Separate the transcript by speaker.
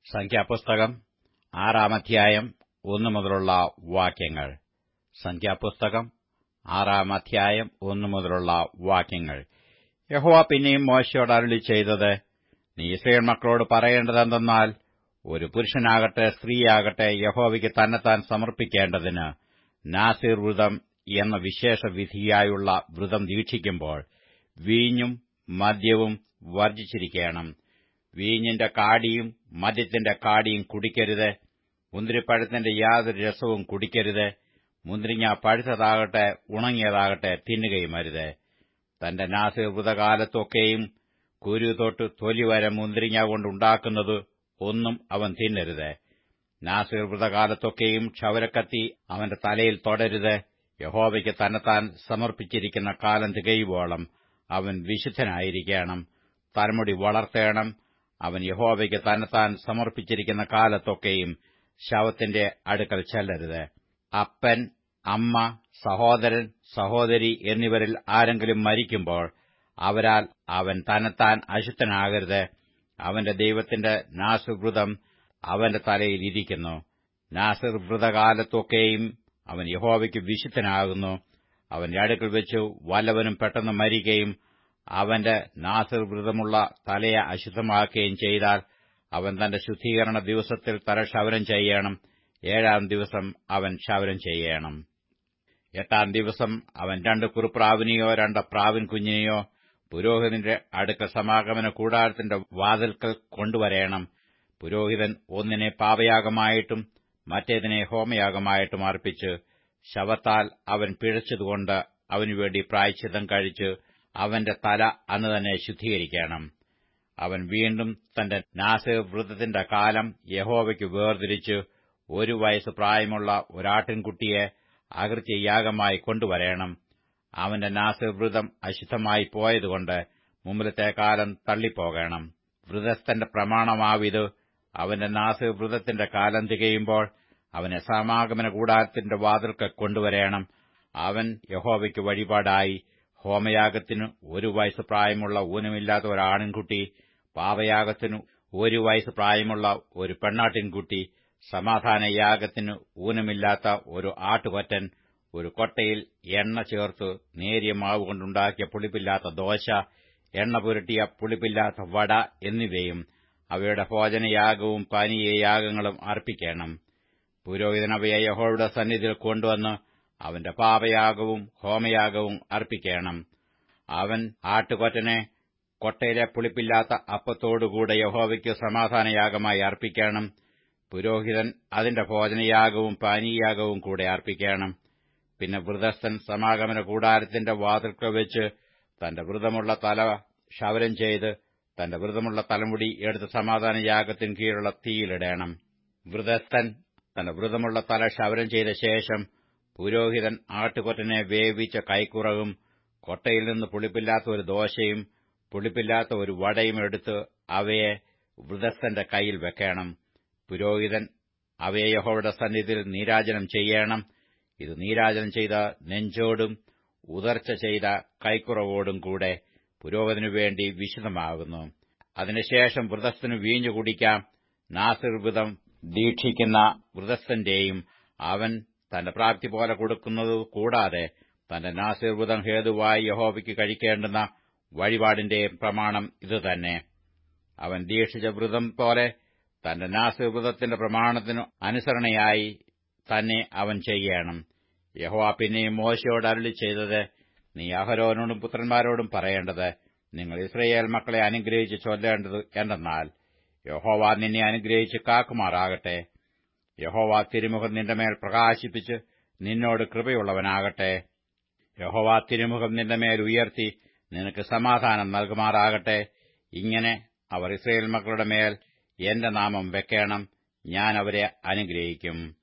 Speaker 1: സംഖ്യാപുസ്തകം ആറാം അധ്യായം ഒന്നു മുതലുള്ള വാക്യങ്ങൾ സംഖ്യാപുസ്തകം ആറാം അധ്യായം ഒന്നു മുതലുള്ള വാക്യങ്ങൾ യഹോവ പിന്നെയും മോശയോട് അരുളി ചെയ്തത് നീ ഇസ്രയേൽ മക്കളോട് പറയേണ്ടതെന്തെന്നാൽ ഒരു പുരുഷനാകട്ടെ സ്ത്രീയാകട്ടെ യഹോവയ്ക്ക് തന്നെത്താൻ സമർപ്പിക്കേണ്ടതിന് നാസിർ വ്രതം എന്ന വിശേഷ വിധിയായുള്ള വ്രതം ദീക്ഷിക്കുമ്പോൾ വീഞ്ഞും മദ്യവും വർജിച്ചിരിക്കണം വീഞ്ഞിന്റെ കാടിയും മദ്യത്തിന്റെ കാടിയും കുടിക്കരുത് മുന്തിരിപ്പഴത്തിന്റെ യാതൊരു രസവും കുടിക്കരുത് മുന്തിരിങ്ങ പഴുത്തതാകട്ടെ ഉണങ്ങിയതാകട്ടെ തിന്നുകയുമരുത് തന്റെ നാസിർ വ്രതകാലത്തൊക്കെയും കുരു തൊട്ട് തൊലി വരെ മുന്തിരിങ്ങ കൊണ്ടുണ്ടാക്കുന്നത് ഒന്നും അവൻ തിന്നരുത് നാസിർ വ്രതകാലത്തൊക്കെയും ക്ഷവരക്കത്തി അവന്റെ തലയിൽ തൊടരുത് യഹോവയ്ക്ക് തന്നെത്താൻ സമർപ്പിച്ചിരിക്കുന്ന കാലം തികയുവോളം അവൻ വിശുദ്ധനായിരിക്കണം തലമുടി വളർത്തേണം അവൻ യഹോവയ്ക്ക് തന്നെത്താൻ സമർപ്പിച്ചിരിക്കുന്ന കാലത്തൊക്കെയും ശവത്തിന്റെ അടുക്കൽ ചെല്ലരുത് അപ്പൻ അമ്മ സഹോദരൻ സഹോദരി എന്നിവരിൽ ആരെങ്കിലും മരിക്കുമ്പോൾ അവരാൽ അവൻ തന്നെത്താൻ അശുദ്ധനാകരുത് അവന്റെ ദൈവത്തിന്റെ നാസുവൃതം അവന്റെ തലയിൽ ഇരിക്കുന്നു നാസിർ വ്രതകാലത്തൊക്കെയും അവൻ യഹോവയ്ക്ക് വിശുദ്ധനാകുന്നു അവന്റെ അടുക്കൽ വെച്ച് വല്ലവനും പെട്ടെന്ന് മരിക്കുകയും അവന്റെ നാസിർ വ്രതമുള്ള തലയെ അശുദ്ധമാക്കുകയും ചെയ്താൽ അവൻ തന്റെ ശുദ്ധീകരണ ദിവസത്തിൽ തല ക്ഷവരം ചെയ്യണം ഏഴാം ദിവസം അവൻ ക്ഷവരം ചെയ്യണം എട്ടാം ദിവസം അവൻ രണ്ട് കുറുപ്രാവിനെയോ രണ്ട് പ്രാവിൻ കുഞ്ഞിനെയോ പുരോഹിതന്റെ അടുക്കൽ സമാഗമന കൂടാരത്തിന്റെ വാതിൽക്കൽ കൊണ്ടുവരേണം പുരോഹിതൻ ഒന്നിനെ പാപയാഗമായിട്ടും മറ്റേതിനെ ഹോമയാഗമായിട്ടും അർപ്പിച്ച് ശവത്താൽ അവൻ പിഴച്ചതുകൊണ്ട് അവനുവേണ്ടി പ്രായച്ചിത്തം കഴിച്ച് അവന്റെ തല അന്ന് തന്നെ ശുദ്ധീകരിക്കണം അവൻ വീണ്ടും തന്റെ നാസിർ വ്രതത്തിന്റെ കാലം യഹോവയ്ക്ക് വേർതിരിച്ച് ഒരു വയസ്സ് പ്രായമുള്ള ഒരാട്ടിൻകുട്ടിയെ അകൃത്യയാഗമായി കൊണ്ടുവരേണം അവന്റെ നാസിർ വ്രതം അശുദ്ധമായി പോയതുകൊണ്ട് മുമ്പിലത്തെ കാലം തള്ളിപ്പോകണം വ്രതസ്ഥന്റെ പ്രമാണമാവിത് അവന്റെ നാസിർ വ്രതത്തിന്റെ കാലം തികയുമ്പോൾ അവനെ സമാഗമന കൂടാരത്തിന്റെ വാതിൽക്ക് കൊണ്ടുവരേണം അവൻ യഹോവയ്ക്ക് വഴിപാടായി ഹോമയാഗത്തിനു ഒരു വയസ്സ് പ്രായമുള്ള ഊനമില്ലാത്ത ഒരാണിൻകുട്ടി പാപയാഗത്തിനു ഒരു വയസ്സ് പ്രായമുള്ള ഒരു പെണ്ണാട്ടിൻകുട്ടി സമാധാനയാഗത്തിനു ഊനമില്ലാത്ത ഒരു ആട്ടുകൊറ്റൻ ഒരു കൊട്ടയിൽ എണ്ണ ചേർത്ത് നേരിയ മാവ് കൊണ്ടുണ്ടാക്കിയ പുളിപ്പില്ലാത്ത ദോശ എണ്ണ പുരട്ടിയ പുളിപ്പില്ലാത്ത വട എന്നിവയും അവയുടെ ഭോജനയാഗവും പാനീയയാഗങ്ങളും അർപ്പിക്കണം പുരോഹിതൻ അവയെ യഹോയുടെ സന്നിധിയിൽ കൊണ്ടുവന്ന് അവന്റെ പാപയാഗവും ഹോമയാഗവും അർപ്പിക്കണം അവൻ ആട്ടുകൊറ്റനെ കൊട്ടയിലെ പുളിപ്പില്ലാത്ത അപ്പത്തോടുകൂടെ യഹോവയ്ക്ക് സമാധാനയാഗമായി അർപ്പിക്കണം പുരോഹിതൻ അതിന്റെ ഭോജനയാഗവും പാനീയാഗവും കൂടെ അർപ്പിക്കണം പിന്നെ വ്രതസ്ഥൻ സമാഗമന കൂടാരത്തിന്റെ വാതിൽക്കൽ വെച്ച് തന്റെ വ്രതമുള്ള തല ക്ഷവരം ചെയ്ത് തന്റെ വ്രതമുള്ള തലമുടി എടുത്ത് സമാധാനയാഗത്തിന് കീഴുള്ള തീയിലിടണം വ്രതസ്ഥൻ തന്റെ വ്രതമുള്ള തല ക്ഷവരം ചെയ്ത ശേഷം പുരോഹിതൻ ആട്ടുകൊറ്റനെ വേവിച്ച കൈക്കുറവും കൊട്ടയിൽ നിന്ന് പുളിപ്പില്ലാത്ത ഒരു ദോശയും പുളിപ്പില്ലാത്ത ഒരു വടയും എടുത്ത് അവയെ വ്രതസ്ഥന്റെ കൈയിൽ വെക്കണം പുരോഹിതൻ അവയെ യഹോയുടെ സന്നിധിയിൽ നീരാജനം ചെയ്യണം ഇത് നീരാജനം ചെയ്ത നെഞ്ചോടും ഉദർച്ച ചെയ്ത കൈക്കുറവോടും കൂടെ പുരോഹിതനു വേണ്ടി വിശുദ്ധമാകുന്നു അതിനുശേഷം വ്രതസ്ഥന് വീഞ്ഞു കുടിക്കാം നാസിർ വ്രതം ദീക്ഷിക്കുന്ന വ്രതസ്ഥന്റെയും അവൻ തന്റെ പ്രാപ്തി പോലെ കൊടുക്കുന്നത് കൂടാതെ തന്റെ നാസിർ വ്രതം ഹേതുവായി യഹോവയ്ക്ക് കഴിക്കേണ്ടുന്ന വഴിപാടിന്റെയും പ്രമാണം ഇതുതന്നെ അവൻ ദീക്ഷിച്ച വ്രതം പോലെ തന്റെ നാസിർ വ്രതത്തിന്റെ പ്രമാണത്തിനു അനുസരണയായി തന്നെ അവൻ ചെയ്യണം യഹോവ പിന്നെയും മോശയോട് അരുളി ചെയ്തത് നീ അഹരോനോടും പുത്രന്മാരോടും പറയേണ്ടത് നിങ്ങൾ ഇസ്രയേൽ മക്കളെ അനുഗ്രഹിച്ച് ചൊല്ലേണ്ടത് എന്തെന്നാൽ യഹോവ നിന്നെ അനുഗ്രഹിച്ച് കാക്കുമാറാകട്ടെ യഹോവ തിരുമുഖം നിന്റെ മേൽ പ്രകാശിപ്പിച്ച് നിന്നോട് കൃപയുള്ളവനാകട്ടെ യഹോവ തിരുമുഖം നിന്റെ മേൽ ഉയർത്തി നിനക്ക് സമാധാനം നൽകുമാറാകട്ടെ ഇങ്ങനെ അവർ ഇസ്രയേൽ മക്കളുടെ മേൽ എന്റെ നാമം വെക്കണം ഞാൻ അവരെ അനുഗ്രഹിക്കും